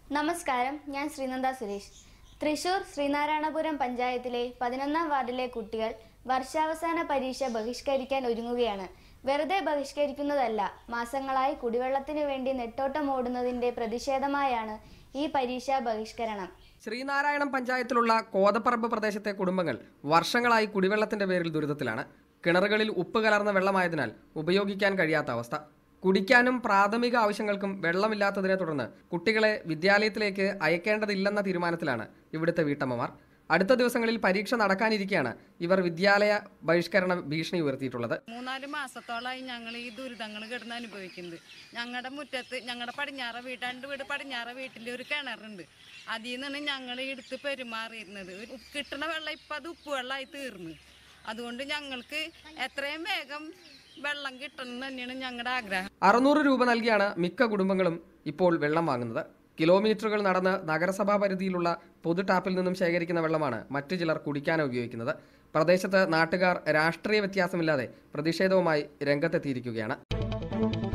നമസ്കാരം ഞാൻ ശ്രീനന്ദ സുരേഷ് തൃശൂർ ശ്രീനാരായണപുരം പഞ്ചായത്തിലെ പതിനൊന്നാം വാർഡിലെ കുട്ടികൾ വർഷാവസാന പരീക്ഷ ബഹിഷ്കരിക്കാൻ ഒരുങ്ങുകയാണ് വെറുതെ ബഹിഷ്കരിക്കുന്നതല്ല മാസങ്ങളായി കുടിവെള്ളത്തിനു വേണ്ടി നെട്ടോട്ടം ഓടുന്നതിന്റെ പ്രതിഷേധമായാണ് ഈ പരീക്ഷാ ബഹിഷ്കരണം ശ്രീനാരായണം പഞ്ചായത്തിലുള്ള കോതപ്പറമ്പ് പ്രദേശത്തെ കുടുംബങ്ങൾ വർഷങ്ങളായി കുടിവെള്ളത്തിന്റെ പേരിൽ ദുരിതത്തിലാണ് കിണറുകളിൽ ഉപ്പ് കലർന്ന വെള്ളമായതിനാൽ ഉപയോഗിക്കാൻ കഴിയാത്ത അവസ്ഥ കുടിക്കാനും പ്രാഥമിക ആവശ്യങ്ങൾക്കും വെള്ളമില്ലാത്തതിനെ തുടർന്ന് കുട്ടികളെ വിദ്യാലയത്തിലേക്ക് അയക്കേണ്ടതില്ലെന്ന തീരുമാനത്തിലാണ് ഇവിടുത്തെ വീട്ടമ്മമാർ അടുത്ത ദിവസങ്ങളിൽ പരീക്ഷ നടക്കാനിരിക്കെയാണ് ഇവർ വിദ്യാലയ ബഹിഷ്കരണ ഭീഷണി ഉയർത്തിയിട്ടുള്ളത് മൂന്നാല് മാസത്തോളമായി ഞങ്ങൾ ഈ ദുരിതങ്ങൾ കിടന്ന് അനുഭവിക്കുന്നത് ഞങ്ങളുടെ മുറ്റത്ത് ഞങ്ങളുടെ പടിഞ്ഞാറ വീട് രണ്ട് വീട് പടിഞ്ഞാറ വീട്ടിൽ ഒരു കിണറുണ്ട് അതിൽ നിന്നാണ് ഞങ്ങൾ എടുത്ത് പെരുമാറിയിരുന്നത് ഒരു കിട്ടുന്ന വെള്ളം ഇപ്പം അത് ഉപ്പ് വെള്ളമായി തീർന്നു അതുകൊണ്ട് ഞങ്ങൾക്ക് എത്രയും വേഗം വെള്ളം കിട്ടണം എന്ന് തന്നെയാണ് ഞങ്ങളുടെ ആഗ്രഹം അറുന്നൂറ് രൂപ നൽകിയാണ് മിക്ക കുടുംബങ്ങളും ഇപ്പോൾ വെള്ളം വാങ്ങുന്നത് കിലോമീറ്ററുകൾ നടന്ന് നഗരസഭാ പരിധിയിലുള്ള പൊതു ടാപ്പിൽ നിന്നും ശേഖരിക്കുന്ന വെള്ളമാണ് മറ്റു ചിലർ കുടിക്കാനായി ഉപയോഗിക്കുന്നത് പ്രദേശത്ത് നാട്ടുകാർ രാഷ്ട്രീയ വ്യത്യാസമില്ലാതെ പ്രതിഷേധവുമായി രംഗത്തെത്തിയിരിക്കുകയാണ്